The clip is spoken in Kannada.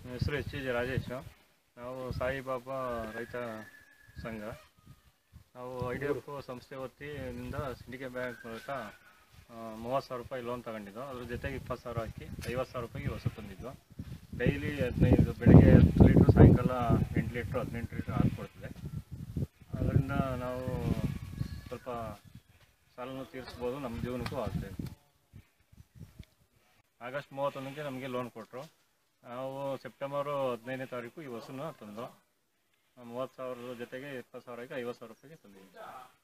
ನನ್ನ ಹೆಸರು ಎಚ್ ಜಿ ರಾಜೇಶ್ ನಾವು ಸಾಯಿಬಾಬಾ ರೈತ ಸಂಘ ನಾವು ಐ ಡಿ ಎಫ್ ಸಂಸ್ಥೆ ವತಿಯಿಂದ ಸಿಂಡಿಕೇಟ್ ಬ್ಯಾಂಕ್ ಮೂಲಕ ಮೂವತ್ತು ಸಾವಿರ ರೂಪಾಯಿ ಲೋನ್ ತಗೊಂಡಿದ್ದು ಅದ್ರ ಜೊತೆಗೆ ಇಪ್ಪತ್ತು ಸಾವಿರ ಹಾಕಿ ಐವತ್ತು ಸಾವಿರ ರೂಪಾಯಿಗೆ ಹೊಸ ತಂದಿದ್ದು ಡೈಲಿ ಹದಿನೈದು ಬೆಳಗ್ಗೆ ಹತ್ತು ಲೀಟ್ರ್ ಸಾಯಂಕಾಲ ಎಂಟು ಲೀಟ್ರ್ ಹದಿನೆಂಟು ಲೀಟ್ರ್ ಹಾಲು ಕೊಡ್ತದೆ ಅದರಿಂದ ನಾವು ಸ್ವಲ್ಪ ಸಾಲನ್ನು ತೀರಿಸ್ಬೋದು ನಮ್ಮ ಜೀವನಕ್ಕೂ ಆಗ್ತದೆ ಆಗಸ್ಟ್ ಮೂವತ್ತೊಂದಕ್ಕೆ ನಮಗೆ ಲೋನ್ ಕೊಟ್ಟರು ನಾವು ಸೆಪ್ಟೆಂಬರು ಹದಿನೈದನೇ ತಾರೀಕು ಈ ಹೊಸನ್ನ ತಂದು ಮೂವತ್ತು ಸಾವಿರದ ಜೊತೆಗೆ ಇಪ್ಪತ್ತು ಸಾವಿರಕ್ಕೆ ಐವತ್ತು ಸಾವಿರ ರೂಪಾಯಿಗೆ ತಂದಿದ್ದೀವಿ